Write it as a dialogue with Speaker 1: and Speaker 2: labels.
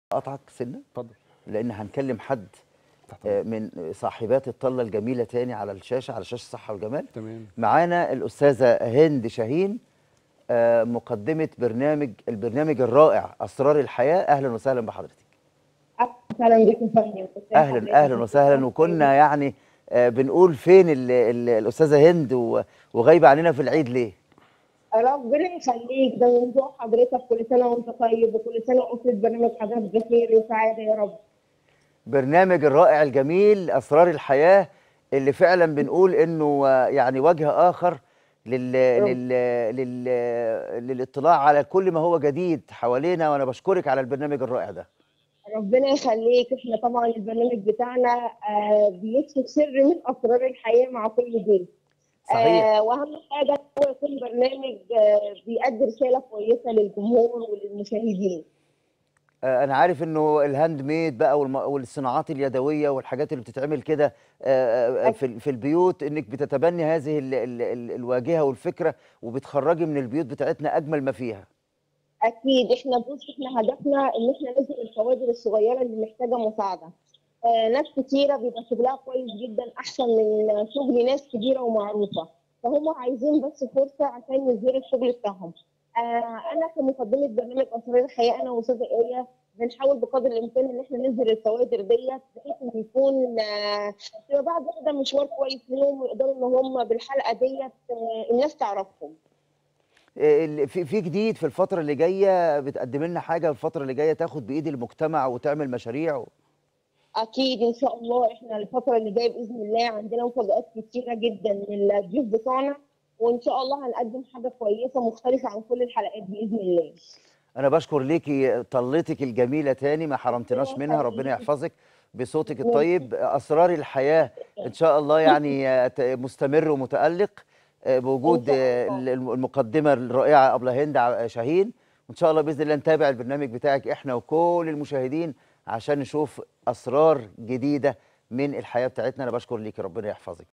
Speaker 1: اقطعك سنه
Speaker 2: اتفضل
Speaker 1: لان هنكلم حد
Speaker 2: تحت
Speaker 1: آه،
Speaker 2: أمرك.
Speaker 1: من صاحبات الطله الجميله تاني على الشاشه على شاشه الصحه والجمال
Speaker 2: تمام
Speaker 1: معانا الاستاذه هند شاهين آه، مقدمه برنامج البرنامج الرائع اسرار الحياه اهلا وسهلا بحضرتك
Speaker 3: اهلا بكم فندم
Speaker 1: اهلا اهلا وسهلا وكنا يعني آه، بنقول فين ال- ال- الاستاذه هند و- وغايبه عننا في العيد ليه
Speaker 3: ربنا يخليك ده من ذوق حضرتك كل سنه وانت طيب وكل سنه واسره برنامج حضرتك بخير وسعاده يا رب
Speaker 1: برنامج الرائع الجميل اسرار الحياه اللي فعلا بنقول انه آه، يعني وجه اخر لل... لل... لل... للاطلاع على كل ما هو جديد حوالينا وانا بشكرك على البرنامج الرائع ده
Speaker 3: ربنا يخليك احنا طبعا البرنامج بتاعنا آه بيكشف سر من اسرار الحياه مع كل ضيف
Speaker 1: صحيح
Speaker 3: آه واهم حاجه هو يكون برنامج آه بيأدي رساله كويسه للجمهور وللمشاهدين
Speaker 1: آه، انا عارف انه الهاند ميد بقى والم... والصناعات اليدويه والحاجات اللي بتتعمل كده آه، آه، في ال- في البيوت انك بتتبني هذه ال... ال... ال... الواجهه والفكره وبتخرجي من البيوت بتاعتنا اجمل ما فيها
Speaker 3: اكيد احنا بص احنا هدفنا ان احنا ننزل الكوادر الصغيره اللي محتاجه مساعده آه ناس كتيره بيبقى شغلها كويس جدا احسن من شغل ناس كبيره ومعروفه فهم عايزين بس فرصه عشان يظهروا الشغل بتاعهم آه انا كمقدمه برنامج اسرار الحياه انا واستاذه ايه بنحاول بقدر الامكان ان احنا ننزل الكوادر ديت بحيث ان يكون آه تبقى بعد كده مشوار كويس ليهم ويقدروا ان هم بالحلقه ديت آه الناس تعرفهم
Speaker 1: آه، ال- في في جديد في الفتره اللي جايه بتقدم لنا حاجه الفتره اللي جايه تاخد بايد المجتمع وتعمل مشاريع و...
Speaker 3: اكيد ان شاء الله احنا الفتره اللي جايه باذن الله عندنا مفاجات كتيره جدا للضيوف بتوعنا وان شاء الله هنقدم حاجه كويسه مختلفه عن كل الحلقات باذن الله
Speaker 1: انا بشكر ليكي طلتك الجميله تاني ما حرمتناش منها ربنا يحفظك بصوتك الطيب اسرار الحياه ان شاء الله يعني آه، ت- مستمر ومتالق آه، بوجود
Speaker 3: إن شاء
Speaker 1: آه،
Speaker 3: الله.
Speaker 1: الم- المقدمه الرائعه ابله هند ع- شاهين وان شاء الله باذن الله نتابع البرنامج بتاعك احنا وكل المشاهدين عشان نشوف اسرار جديده من الحياه بتاعتنا انا بشكر ليكي ربنا يحفظك